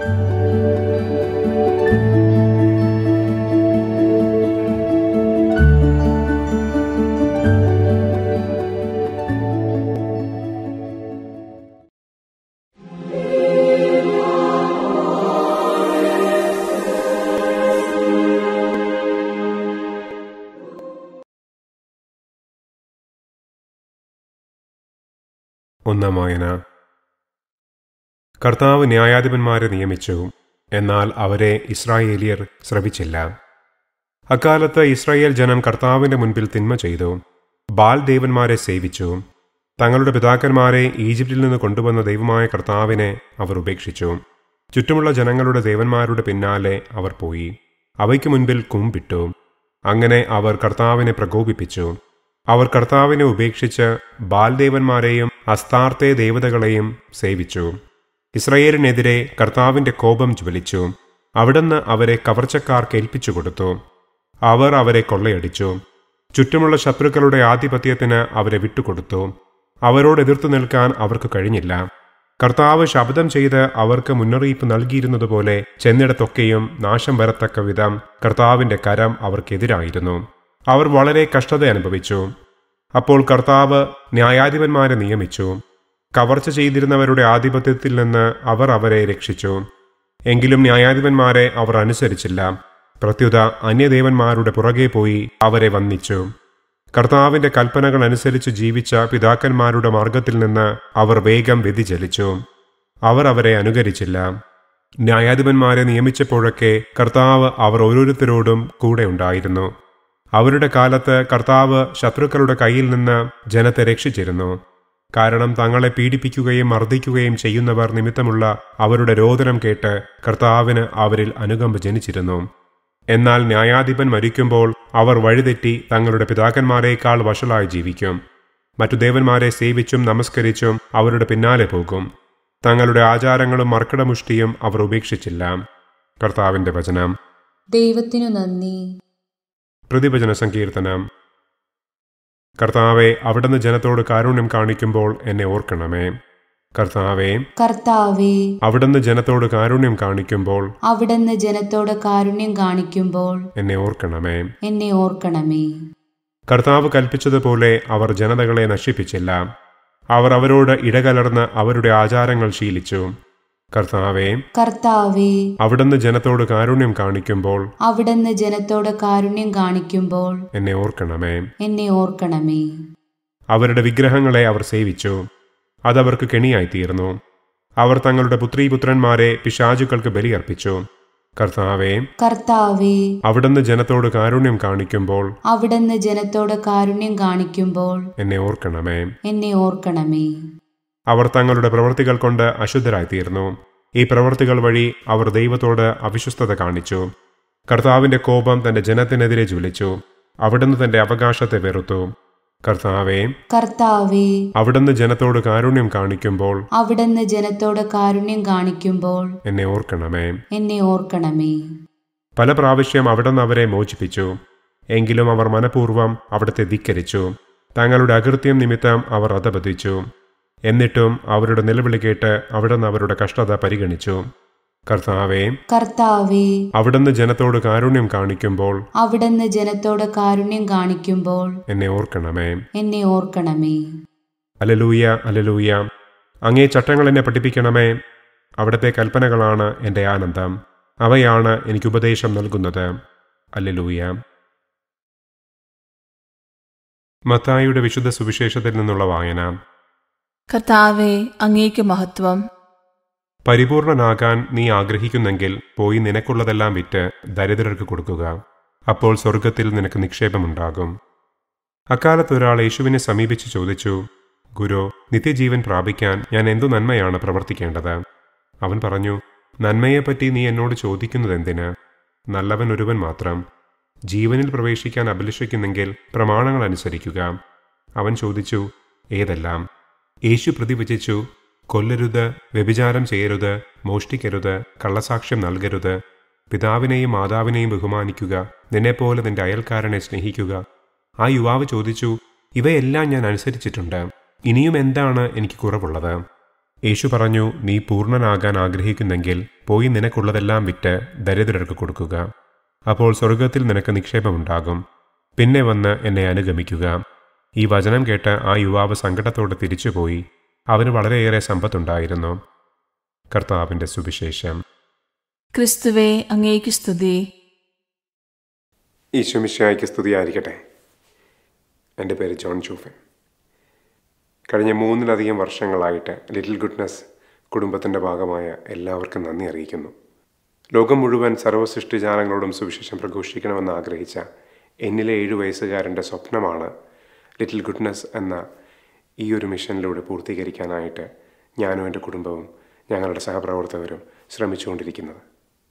ഒന്നാം വായന കർത്താവ് ന്യായാധിപന്മാരെ നിയമിച്ചു എന്നാൽ അവരെ ഇസ്രായേലിയർ ശ്രവിച്ചില്ല അക്കാലത്ത് ഇസ്രായേൽ ജനം കർത്താവിന്റെ മുൻപിൽ തിന്മ ചെയ്തു ബാൽ ദേവന്മാരെ സേവിച്ചു തങ്ങളുടെ പിതാക്കന്മാരെ ഈജിപ്തിൽ നിന്ന് കൊണ്ടുവന്ന ദൈവമായ കർത്താവിനെ അവർ ഉപേക്ഷിച്ചു ചുറ്റുമുള്ള ജനങ്ങളുടെ ദേവന്മാരുടെ പിന്നാലെ അവർ പോയി അവയ്ക്ക് മുൻപിൽ കുമ്പിട്ടു അങ്ങനെ അവർ കർത്താവിനെ പ്രകോപിപ്പിച്ചു അവർ കർത്താവിനെ ഉപേക്ഷിച്ച് ബാൽദേവന്മാരെയും അസ്താർത്തെ ദേവതകളെയും സേവിച്ചു ഇസ്രയേലിനെതിരെ കർത്താവിന്റെ കോപം ജ്വലിച്ചു അവിടുന്ന് അവരെ കവർച്ചക്കാർക്ക് ഏൽപ്പിച്ചു കൊടുത്തു അവർ അവരെ കൊള്ളയടിച്ചു ചുറ്റുമുള്ള ശത്രുക്കളുടെ ആധിപത്യത്തിന് അവരെ വിട്ടുകൊടുത്തു അവരോട് എതിർത്തു നിൽക്കാൻ അവർക്ക് കഴിഞ്ഞില്ല കർത്താവ് ശബ്ദം ചെയ്ത് അവർക്ക് മുന്നറിയിപ്പ് നൽകിയിരുന്നതുപോലെ ചെന്നിടത്തൊക്കെയും നാശം വരത്തക്ക വിധം കർത്താവിന്റെ കരം അവർക്കെതിരായിരുന്നു അവർ വളരെ കഷ്ടത അനുഭവിച്ചു അപ്പോൾ കർത്താവ് ന്യായാധിപന്മാരെ നിയമിച്ചു കവർച്ച ചെയ്തിരുന്നവരുടെ ആധിപത്യത്തിൽ നിന്ന് അവർ അവരെ രക്ഷിച്ചു എങ്കിലും ന്യായാധിപന്മാരെ അവർ അനുസരിച്ചില്ല പ്രത്യുത അന്യദേവന്മാരുടെ പുറകെ പോയി അവരെ വന്ദിച്ചു കർത്താവിന്റെ കൽപ്പനകൾ അനുസരിച്ച് ജീവിച്ച പിതാക്കന്മാരുടെ മാർഗത്തിൽ നിന്ന് അവർ വേഗം വ്യതിചലിച്ചു അവർ അവരെ അനുകരിച്ചില്ല ന്യായാധിപന്മാരെ നിയമിച്ചപ്പോഴൊക്കെ കർത്താവ് അവർ ഓരോരുത്തരോടും കൂടെ ഉണ്ടായിരുന്നു അവരുടെ കാലത്ത് കർത്താവ് ശത്രുക്കളുടെ കയ്യിൽ നിന്ന് ജനത്തെ രക്ഷിച്ചിരുന്നു കാരണം തങ്ങളെ പീഡിപ്പിക്കുകയും മർദ്ദിക്കുകയും ചെയ്യുന്നവർ നിമിത്തമുള്ള അവരുടെ രോദനം കേട്ട് കർത്താവിന് അവരിൽ അനുകമ്പ ജനിച്ചിരുന്നു എന്നാൽ ന്യായാധിപൻ മരിക്കുമ്പോൾ അവർ വഴിതെറ്റി തങ്ങളുടെ പിതാക്കന്മാരെക്കാൾ വഷളായി ജീവിക്കും മറ്റു ദേവന്മാരെ സേവിച്ചും നമസ്കരിച്ചും അവരുടെ പിന്നാലെ പോകും തങ്ങളുടെ ആചാരങ്ങളും മർക്കടമുഷ്ടിയും അവർ ഉപേക്ഷിച്ചില്ല കർത്താവിന്റെ വചനം ദൈവത്തിനു നന്ദി പ്രതിഭജന സങ്കീർത്തനം കർത്താവെ അവിടുന്ന് ജനത്തോട് കാരുണ്യം കാണിക്കുമ്പോൾ എന്നെ ഓർക്കണമേ കർത്താവെ കർത്താവേ അവിടുന്ന് ജനത്തോട് കാരുണ്യം കാണിക്കുമ്പോൾ അവിടുന്ന് ജനത്തോട് കാരുണ്യം കാണിക്കുമ്പോൾ എന്നെ ഓർക്കണമേ എന്നെ ഓർക്കണമേ കർത്താവ് കൽപ്പിച്ചതുപോലെ അവർ ജനതകളെ നശിപ്പിച്ചില്ല അവർ അവരോട് ഇടകലർന്ന് അവരുടെ ആചാരങ്ങൾ ശീലിച്ചു കർത്താവെ കർത്താവേ അവിടുന്ന് ജനത്തോട് കാരുണ്യം കാണിക്കുമ്പോൾ അവിടുന്ന് ജനത്തോട് കാരുണ്യം കാണിക്കുമ്പോൾ എന്നെ ഓർക്കണമേ എന്നെ ഓർക്കണമേ അവരുടെ വിഗ്രഹങ്ങളെ അവർ സേവിച്ചു അതവർക്ക് കെണിയായിത്തീർന്നു അവർ തങ്ങളുടെ പുത്രീപുത്രന്മാരെ പിശാചുക്കൾക്ക് ബലിയർപ്പിച്ചു കർത്താവെ കർത്താവേ അവിടുന്ന് ജനത്തോട് കാരുണ്യം കാണിക്കുമ്പോൾ അവിടുന്ന് ജനത്തോട് കാരുണ്യം കാണിക്കുമ്പോൾ എന്നെ ഓർക്കണമേ എന്നെ ഓർക്കണമേ അവർ തങ്ങളുടെ പ്രവൃത്തികൾ കൊണ്ട് അശുദ്ധരായിത്തീർന്നു ഈ പ്രവൃത്തികൾ വഴി അവർ ദൈവത്തോട് അവിശ്വസ്തത കാണിച്ചു കർത്താവിന്റെ കോപം തന്റെ ജനത്തിനെതിരെ ജ്വലിച്ചു അവിടുന്ന് തന്റെ അവകാശത്തെ വെറുത്തു കർത്താവെ കർത്താവേ അവിടുന്ന് ജനത്തോട് കാരുണ്യം കാണിക്കുമ്പോൾ അവിടുന്ന് ജനത്തോട് കാരുണ്യം കാണിക്കുമ്പോൾ എന്നെ ഓർക്കണമേ എന്നെ ഓർക്കണമേ പല പ്രാവശ്യം അവിടുന്ന് അവരെ മോചിപ്പിച്ചു എങ്കിലും അവർ മനഃപൂർവ്വം അവിടുത്തെ ധിക്കരിച്ചു തങ്ങളുടെ അകൃത്യം നിമിത്തം അവർ അധപതിച്ചു എന്നിട്ടും അവരുടെ നിലവിളി കേട്ട് അവിടുന്ന് അവരുടെ കഷ്ടത പരിഗണിച്ചു കർത്താവെ കർത്താവേ അവിടുന്ന് ജനത്തോട് കാരുണ്യം കാണിക്കുമ്പോൾ അവിടുന്ന് ജനത്തോട് കാരുണ്യം കാണിക്കുമ്പോൾ എന്നെ ഓർക്കണമേ എന്നെ ഓർക്കണമേ അലലൂയ അലലൂയ അങ്ങേ ചട്ടങ്ങൾ എന്നെ പഠിപ്പിക്കണമേ അവിടുത്തെ കൽപ്പനകളാണ് എൻ്റെ ആനന്ദം അവയാണ് എനിക്ക് ഉപദേശം നൽകുന്നത് അല്ലലൂയ മത്തായിയുടെ വിശുദ്ധ സുവിശേഷത്തിൽ നിന്നുള്ള വായന കർത്താവെ അങ്ങേക്ക് മഹത്വം പരിപൂർണനാകാൻ നീ ആഗ്രഹിക്കുന്നെങ്കിൽ പോയി നിനക്കുള്ളതെല്ലാം വിറ്റ് ദരിദ്രർക്ക് കൊടുക്കുക അപ്പോൾ സ്വർഗത്തിൽ നിനക്ക് നിക്ഷേപമുണ്ടാകും അക്കാലത്ത് ഒരാൾ യേശുവിനെ സമീപിച്ച് ചോദിച്ചു ഗുരു നിത്യജീവൻ പ്രാപിക്കാൻ ഞാൻ എന്തു നന്മയാണ് പ്രവർത്തിക്കേണ്ടത് അവൻ പറഞ്ഞു നന്മയെപ്പറ്റി നീ എന്നോട് ചോദിക്കുന്നതെന്തിന് നല്ലവൻ ഒരുവൻ മാത്രം ജീവനിൽ പ്രവേശിക്കാൻ അഭിലഷിക്കുന്നെങ്കിൽ പ്രമാണങ്ങൾ അനുസരിക്കുക അവൻ ചോദിച്ചു ഏതെല്ലാം യേശു പ്രതിവചിച്ചു കൊല്ലരുത് വ്യഭിചാരം ചെയ്യരുത് മോഷ്ടിക്കരുത് കള്ളസാക്ഷ്യം നൽകരുത് പിതാവിനെയും മാതാവിനെയും ബഹുമാനിക്കുക നിന്നെപ്പോലെ നിന്റെ അയൽക്കാരനെ സ്നേഹിക്കുക ആ യുവാവ് ചോദിച്ചു ഇവയെല്ലാം ഞാൻ അനുസരിച്ചിട്ടുണ്ട് ഇനിയും എന്താണ് എനിക്ക് കുറവുള്ളത് യേശു പറഞ്ഞു നീ പൂർണ്ണനാകാൻ ആഗ്രഹിക്കുന്നെങ്കിൽ പോയി നിനക്കുള്ളതെല്ലാം വിറ്റ് ദരിദ്രർക്ക് കൊടുക്കുക അപ്പോൾ സ്വർഗത്തിൽ നിനക്ക് നിക്ഷേപമുണ്ടാകും പിന്നെ വന്ന് എന്നെ അനുഗമിക്കുക ഈ വചനം കേട്ട് ആ യുവാവ് സങ്കടത്തോടെ തിരിച്ചുപോയി അവന് വളരെയേറെ സമ്പത്തുണ്ടായിരുന്നു കർത്താവിൻ്റെ സുവിശേഷം ക്രിസ്തുവേ അങ്ങേക്ക് സ്തുതി ഈശോമിശായ്ക്ക് സ്തുതിയായിരിക്കട്ടെ എൻ്റെ പേര് ജോൺ ജോഫൻ കഴിഞ്ഞ മൂന്നിലധികം വർഷങ്ങളായിട്ട് ലിറ്റിൽ ഗുഡ്നസ് കുടുംബത്തിൻ്റെ ഭാഗമായ എല്ലാവർക്കും നന്ദി അറിയിക്കുന്നു ലോകം മുഴുവൻ സർവ്വസൃഷ്ടിജാലങ്ങളോടും സുവിശേഷം പ്രഘോഷിക്കണമെന്ന് ആഗ്രഹിച്ച എന്നിലെ ഏഴു വയസ്സുകാരൻ്റെ സ്വപ്നമാണ് ലിറ്റിൽ ഗുഡ്നസ് എന്ന ഈ ഒരു മിഷനിലൂടെ പൂർത്തീകരിക്കാനായിട്ട് ഞാനും എൻ്റെ കുടുംബവും ഞങ്ങളുടെ സഹപ്രവർത്തകരും ശ്രമിച്ചുകൊണ്ടിരിക്കുന്നത്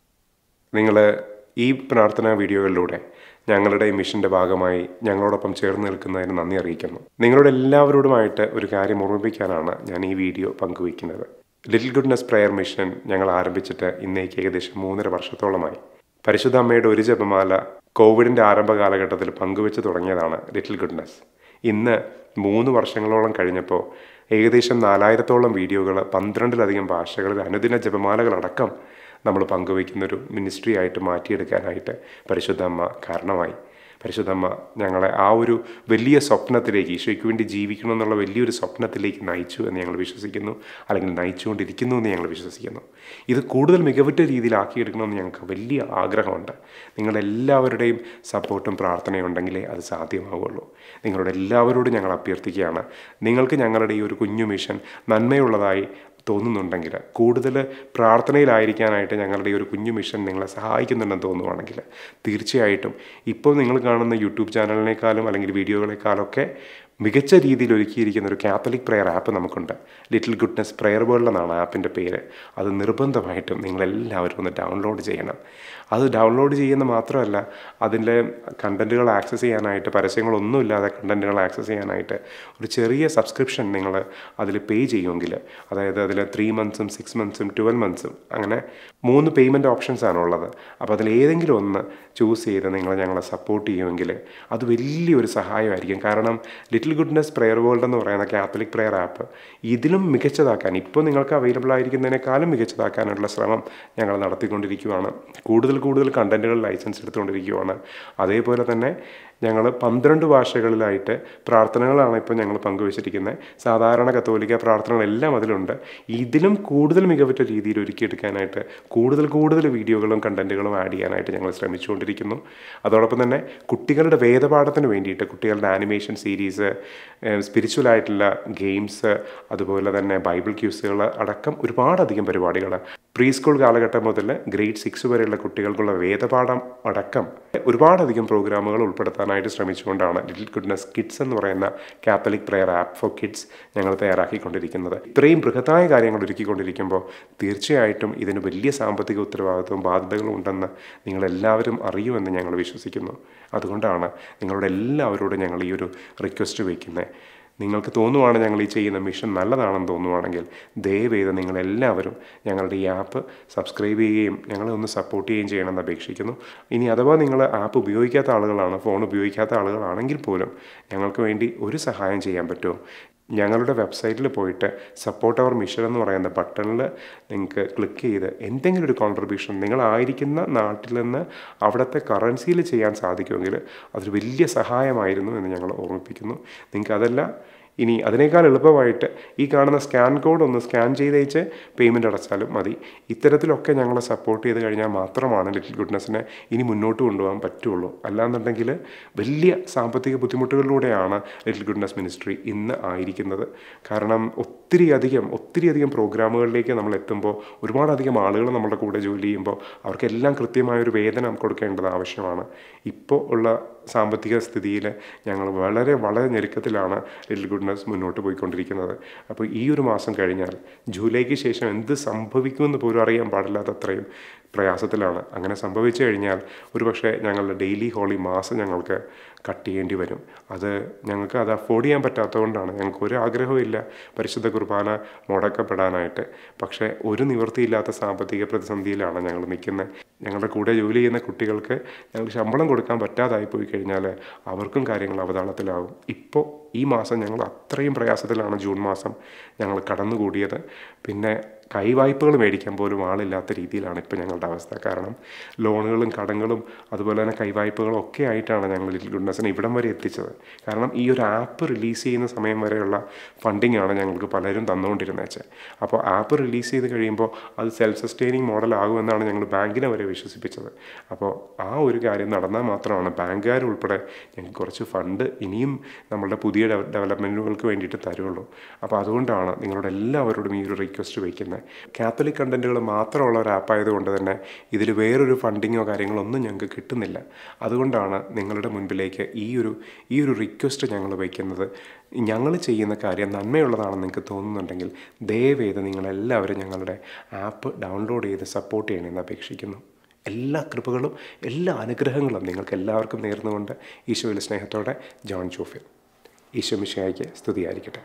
നിങ്ങൾ ഈ പ്രാർത്ഥനാ വീഡിയോകളിലൂടെ ഞങ്ങളുടെ ഈ മിഷൻ്റെ ഭാഗമായി ഞങ്ങളോടൊപ്പം ചേർന്ന് നിൽക്കുന്നതിന് നന്ദി അറിയിക്കുന്നു നിങ്ങളോട് എല്ലാവരോടുമായിട്ട് ഒരു കാര്യം ഓർമ്മിപ്പിക്കാനാണ് ഞാൻ ഈ വീഡിയോ പങ്കുവയ്ക്കുന്നത് ലിറ്റിൽ ഗുഡ്നസ് പ്രെയർ മിഷൻ ഞങ്ങൾ ആരംഭിച്ചിട്ട് ഇന്നേക്ക് ഏകദേശം മൂന്നര വർഷത്തോളമായി പരിശുദ്ധ അമ്മയുടെ ഒരു ജപമാല കോവിഡിൻ്റെ ആരംഭ കാലഘട്ടത്തിൽ പങ്കുവെച്ച് തുടങ്ങിയതാണ് ലിറ്റിൽ ഗുഡ്നസ് ഇന്ന് മൂന്ന് വർഷങ്ങളോളം കഴിഞ്ഞപ്പോൾ ഏകദേശം നാലായിരത്തോളം വീഡിയോകൾ പന്ത്രണ്ടിലധികം ഭാഷകളിൽ അനുദിന ജപമാലകളടക്കം നമ്മൾ പങ്കുവയ്ക്കുന്നൊരു മിനിസ്ട്രി ആയിട്ട് മാറ്റിയെടുക്കാനായിട്ട് പരിശുദ്ധ അമ്മ കാരണമായി പരിശുദ്ധമ്മ ഞങ്ങളെ ആ ഒരു വലിയ സ്വപ്നത്തിലേക്ക് ഈശോയ്ക്ക് വേണ്ടി ജീവിക്കണം എന്നുള്ള വലിയൊരു സ്വപ്നത്തിലേക്ക് നയിച്ചു എന്ന് ഞങ്ങൾ വിശ്വസിക്കുന്നു അല്ലെങ്കിൽ നയിച്ചുകൊണ്ടിരിക്കുന്നു എന്ന് ഞങ്ങൾ വിശ്വസിക്കുന്നു ഇത് കൂടുതൽ മികവുറ്റ രീതിയിലാക്കിയെടുക്കണമെന്ന് ഞങ്ങൾക്ക് വലിയ ആഗ്രഹമുണ്ട് നിങ്ങളുടെ എല്ലാവരുടെയും സപ്പോർട്ടും പ്രാർത്ഥനയും ഉണ്ടെങ്കിലേ അത് സാധ്യമാവുള്ളൂ നിങ്ങളുടെ എല്ലാവരോടും ഞങ്ങൾ അഭ്യർത്ഥിക്കുകയാണ് നിങ്ങൾക്ക് ഞങ്ങളുടെ ഈ ഒരു കുഞ്ഞു മിഷൻ നന്മയുള്ളതായി തോന്നുന്നുണ്ടെങ്കിൽ കൂടുതൽ പ്രാർത്ഥനയിലായിരിക്കാനായിട്ട് ഞങ്ങളുടെ ഈ ഒരു കുഞ്ഞു മിഷൻ നിങ്ങളെ സഹായിക്കുന്നുണ്ടെന്ന് തോന്നുവാണെങ്കിൽ തീർച്ചയായിട്ടും ഇപ്പോൾ നിങ്ങൾ കാണുന്ന യൂട്യൂബ് ചാനലിനേക്കാളും അല്ലെങ്കിൽ വീഡിയോകളെക്കാളൊക്കെ മികച്ച രീതിയിൽ ഒരുക്കിയിരിക്കുന്ന ഒരു കാത്തലിക് പ്രെയർ ആപ്പ് നമുക്കുണ്ട് ലിറ്റിൽ ഗുഡ്നസ് പ്രെയർ വേൾഡ് എന്നാണ് ആപ്പിൻ്റെ പേര് അത് നിർബന്ധമായിട്ടും നിങ്ങളെല്ലാവരും ഒന്ന് ഡൗൺലോഡ് ചെയ്യണം അത് ഡൗൺലോഡ് ചെയ്യുന്ന മാത്രമല്ല അതിൻ്റെ കണ്ടൻറ്റുകൾ ആക്സസ് ചെയ്യാനായിട്ട് പരസ്യങ്ങളൊന്നുമില്ലാതെ കണ്ടൻറ്റുകൾ ആക്സസ് ചെയ്യാനായിട്ട് ഒരു ചെറിയ സബ്സ്ക്രിപ്ഷൻ നിങ്ങൾ അതിൽ പേ ചെയ്യുമെങ്കിൽ അതായത് അതിൽ ത്രീ മന്ത്സും സിക്സ് മന്ത്സും ട്വൽവ് മന്ത്സും അങ്ങനെ മൂന്ന് പേയ്മെൻറ്റ് ഓപ്ഷൻസ് ആണ് ഉള്ളത് അപ്പോൾ അതിൽ ഏതെങ്കിലും ഒന്ന് ചൂസ് ചെയ്ത് നിങ്ങൾ ഞങ്ങളെ സപ്പോർട്ട് ചെയ്യുമെങ്കിൽ അത് വലിയൊരു സഹായമായിരിക്കും കാരണം ലിറ്റിൽ ഗുഡ്നസ് പ്രെയർ വേൾഡ് എന്ന് പറയുന്ന കാത്തലിക് പ്രെയർ ആപ്പ് ഇതിലും മികച്ചതാക്കാൻ ഇപ്പോൾ നിങ്ങൾക്ക് അവൈലബിൾ ആയിരിക്കുന്നതിനേക്കാളും മികച്ചതാക്കാനുള്ള ശ്രമം ഞങ്ങൾ നടത്തിക്കൊണ്ടിരിക്കുകയാണ് കൂടുതൽ കൂടുതൽ കണ്ടൻറ്റുകൾ ലൈസൻസ് എടുത്തുകൊണ്ടിരിക്കുകയാണ് അതേപോലെ തന്നെ ഞങ്ങൾ പന്ത്രണ്ട് ഭാഷകളിലായിട്ട് പ്രാർത്ഥനകളാണ് ഇപ്പോൾ ഞങ്ങൾ പങ്കുവച്ചിരിക്കുന്നത് സാധാരണ കത്തോലിക്ക പ്രാർത്ഥനകളെല്ലാം അതിലുണ്ട് ഇതിലും കൂടുതൽ മികവുറ്റ രീതിയിൽ ഒരുക്കിയെടുക്കാനായിട്ട് കൂടുതൽ കൂടുതൽ വീഡിയോകളും കണ്ടൻറ്റുകളും ആഡ് ചെയ്യാനായിട്ട് ഞങ്ങൾ ശ്രമിച്ചുകൊണ്ടിരിക്കുന്നു അതോടൊപ്പം തന്നെ കുട്ടികളുടെ വേദപാഠത്തിന് വേണ്ടിയിട്ട് കുട്ടികളുടെ ആനിമേഷൻ സീരീസ് സ്പിരിച്വൽ ആയിട്ടുള്ള ഗെയിംസ് അതുപോലെ തന്നെ ബൈബിൾ ക്യൂസുകൾ അടക്കം ഒരുപാടധികം പരിപാടികൾ പ്രീ സ്കൂൾ കാലഘട്ടം മുതൽ ഗ്രേഡ് സിക്സ് വരെയുള്ള കുട്ടികൾക്കുള്ള വേദപാഠം അടക്കം ഒരുപാടധികം പ്രോഗ്രാമുകൾ ഉൾപ്പെടുത്താനായിട്ട് ശ്രമിച്ചുകൊണ്ടാണ് ലിറ്റിൽ ഗുഡ്നസ് കിഡ്സ് എന്ന് പറയുന്ന Catholic prayer app for kids ഞങ്ങൾ തയ്യാറാക്കിക്കൊണ്ടിരിക്കുന്നത് ഇത്രയും ബൃഹത്തായ കാര്യങ്ങൾ ഒരുക്കിക്കൊണ്ടിരിക്കുമ്പോൾ തീർച്ചയായിട്ടും ഇതിന് വലിയ സാമ്പത്തിക ഉത്തരവാദിത്വവും ബാധ്യതകളും ഉണ്ടെന്ന് നിങ്ങളെല്ലാവരും അറിയുമെന്ന് ഞങ്ങൾ വിശ്വസിക്കുന്നു അതുകൊണ്ടാണ് നിങ്ങളുടെ എല്ലാവരോടും ഞങ്ങൾ ഈ ഒരു റിക്വസ്റ്റ് വയ്ക്കുന്നത് നിങ്ങൾക്ക് തോന്നുവാണ് ഞങ്ങൾ ഈ ചെയ്യുന്ന മിഷൻ നല്ലതാണെന്ന് തോന്നുവാണെങ്കിൽ ദയവേത് നിങ്ങളെല്ലാവരും ഞങ്ങളുടെ ഈ ആപ്പ് സബ്സ്ക്രൈബ് ചെയ്യുകയും ഞങ്ങളെ ഒന്ന് സപ്പോർട്ട് ചെയ്യുകയും ചെയ്യണമെന്ന് അപേക്ഷിക്കുന്നു ഇനി അഥവാ നിങ്ങൾ ആപ്പ് ഉപയോഗിക്കാത്ത ആളുകളാണ് ഫോൺ ഉപയോഗിക്കാത്ത ആളുകളാണെങ്കിൽ പോലും ഞങ്ങൾക്ക് വേണ്ടി ഒരു സഹായം ചെയ്യാൻ പറ്റുമോ ഞങ്ങളുടെ വെബ്സൈറ്റിൽ പോയിട്ട് സപ്പോർട്ട് അവർ മിഷൻ എന്ന് പറയുന്ന ബട്ടണിൽ നിങ്ങൾക്ക് ക്ലിക്ക് ചെയ്ത് എന്തെങ്കിലും ഒരു കോൺട്രിബ്യൂഷൻ നിങ്ങളായിരിക്കുന്ന നാട്ടിൽ നിന്ന് അവിടുത്തെ കറൻസിയിൽ ചെയ്യാൻ സാധിക്കുമെങ്കിൽ അതൊരു വലിയ സഹായമായിരുന്നു എന്ന് ഞങ്ങൾ ഓർമ്മിപ്പിക്കുന്നു നിങ്ങൾക്ക് അതല്ല ഇനി അതിനേക്കാൾ എളുപ്പമായിട്ട് ഈ കാണുന്ന സ്കാൻ കോഡ് ഒന്ന് സ്കാൻ ചെയ്തയച്ച് പേയ്മെൻറ്റ് അടച്ചാലും മതി ഇത്തരത്തിലൊക്കെ ഞങ്ങളെ സപ്പോർട്ട് ചെയ്ത് കഴിഞ്ഞാൽ മാത്രമാണ് ലിറ്റിൽ ഗുഡ്നസ്സിനെ ഇനി മുന്നോട്ട് കൊണ്ടുപോകാൻ പറ്റുള്ളൂ അല്ലാന്നുണ്ടെങ്കിൽ വലിയ സാമ്പത്തിക ബുദ്ധിമുട്ടുകളിലൂടെയാണ് ലിറ്റിൽ ഗുഡ്നസ് മിനിസ്ട്രി ഇന്ന് ആയിരിക്കുന്നത് കാരണം ഒത്തിരി അധികം ഒത്തിരി അധികം പ്രോഗ്രാമുകളിലേക്ക് നമ്മൾ എത്തുമ്പോൾ ഒരുപാടധികം ആളുകൾ നമ്മുടെ കൂടെ ജോലി ചെയ്യുമ്പോൾ അവർക്കെല്ലാം കൃത്യമായൊരു വേതനം കൊടുക്കേണ്ടത് ആവശ്യമാണ് ഇപ്പോൾ ഉള്ള സാമ്പത്തിക സ്ഥിതിയിൽ ഞങ്ങൾ വളരെ വളരെ ഞെരുക്കത്തിലാണ് ലിറ്റിൽ ഗുഡ്നസ് മുന്നോട്ട് പോയിക്കൊണ്ടിരിക്കുന്നത് അപ്പോൾ ഈ ഒരു മാസം കഴിഞ്ഞാൽ ജൂലൈക്ക് ശേഷം എന്ത് സംഭവിക്കുമെന്ന് പോലും അറിയാൻ പാടില്ലാത്തത്രയും പ്രയാസത്തിലാണ് അങ്ങനെ സംഭവിച്ചു കഴിഞ്ഞാൽ ഒരുപക്ഷെ ഞങ്ങളുടെ ഡെയിലി ഹോളി മാസം ഞങ്ങൾക്ക് കട്ട് ചെയ്യേണ്ടി വരും അത് ഞങ്ങൾക്ക് അത് അഫോർഡ് ചെയ്യാൻ പറ്റാത്തതുകൊണ്ടാണ് ഞങ്ങൾക്ക് ഒരു ആഗ്രഹവും ഇല്ല പരിശുദ്ധ കുർബാന മുടക്കപ്പെടാനായിട്ട് പക്ഷേ ഒരു നിവൃത്തിയില്ലാത്ത സാമ്പത്തിക പ്രതിസന്ധിയിലാണ് ഞങ്ങൾ നിൽക്കുന്നത് ഞങ്ങളുടെ കൂടെ ജോലി ചെയ്യുന്ന കുട്ടികൾക്ക് ഞങ്ങൾ ശമ്പളം കൊടുക്കാൻ പറ്റാതായി പോയി കഴിഞ്ഞാൽ അവർക്കും കാര്യങ്ങൾ അവതാളത്തിലാവും ഇപ്പോൾ ഈ മാസം ഞങ്ങൾ അത്രയും പ്രയാസത്തിലാണ് ജൂൺ മാസം ഞങ്ങൾ കടന്നുകൂടിയത് പിന്നെ കൈവായ്പകൾ മേടിക്കാൻ പോലും ആളില്ലാത്ത രീതിയിലാണ് ഇപ്പോൾ ഞങ്ങളുടെ അവസ്ഥ കാരണം ലോണുകളും കടങ്ങളും അതുപോലെ തന്നെ കൈവായ്പകളും ഒക്കെ ആയിട്ടാണ് ഞങ്ങൾ ലിറ്റിൽ ഗുഡ്നസിനെ ഇവിടം വരെ എത്തിച്ചത് കാരണം ഈ ഒരു ആപ്പ് റിലീസ് ചെയ്യുന്ന സമയം വരെയുള്ള ഫണ്ടിങ് ആണ് ഞങ്ങൾക്ക് പലരും തന്നുകൊണ്ടിരുന്നത് വെച്ചാൽ അപ്പോൾ ആപ്പ് റിലീസ് ചെയ്ത് കഴിയുമ്പോൾ അത് സെൽഫ് സസ്റ്റെയിനിങ് മോഡൽ ആകുമെന്നാണ് ഞങ്ങൾ ബാങ്കിനെ വരെ വിശ്വസിപ്പിച്ചത് അപ്പോൾ ആ ഒരു കാര്യം നടന്നാൽ മാത്രമാണ് ബാങ്കുകാർ ഉൾപ്പെടെ ഞങ്ങൾക്ക് കുറച്ച് ഫണ്ട് ഇനിയും നമ്മളുടെ പുതിയ ഡെവലപ്മെൻറ്റുകൾക്ക് വേണ്ടിയിട്ട് തരുള്ളൂ അപ്പോൾ അതുകൊണ്ടാണ് നിങ്ങളോട് എല്ലാവരോടും ഈ ഒരു റിക്വസ്റ്റ് വയ്ക്കുന്നത് കാത്തലിക് കണ്ടൻറ്റുകൾ മാത്രമുള്ള ഒരു ആപ്പ് ആയതുകൊണ്ട് തന്നെ ഇതിൽ വേറൊരു ഫണ്ടിങ്ങോ കാര്യങ്ങളോ ഒന്നും ഞങ്ങൾക്ക് കിട്ടുന്നില്ല അതുകൊണ്ടാണ് നിങ്ങളുടെ മുൻപിലേക്ക് ഈ ഒരു ഈ ഒരു റിക്വസ്റ്റ് ഞങ്ങൾ വയ്ക്കുന്നത് ഞങ്ങൾ ചെയ്യുന്ന കാര്യം നന്മയുള്ളതാണെന്ന് നിങ്ങൾക്ക് തോന്നുന്നുണ്ടെങ്കിൽ ദയവേത് നിങ്ങളെല്ലാവരും ഞങ്ങളുടെ ആപ്പ് ഡൗൺലോഡ് ചെയ്ത് സപ്പോർട്ട് ചെയ്യണമെന്ന് അപേക്ഷിക്കുന്നു എല്ലാ കൃപകളും എല്ലാ അനുഗ്രഹങ്ങളും നിങ്ങൾക്ക് എല്ലാവർക്കും നേർന്നുകൊണ്ട് ഈശോയിലെ സ്നേഹത്തോടെ ജോൺ ജോഫിൽ ഈശോ മിശായിക്ക് സ്തുതിയായിരിക്കട്ടെ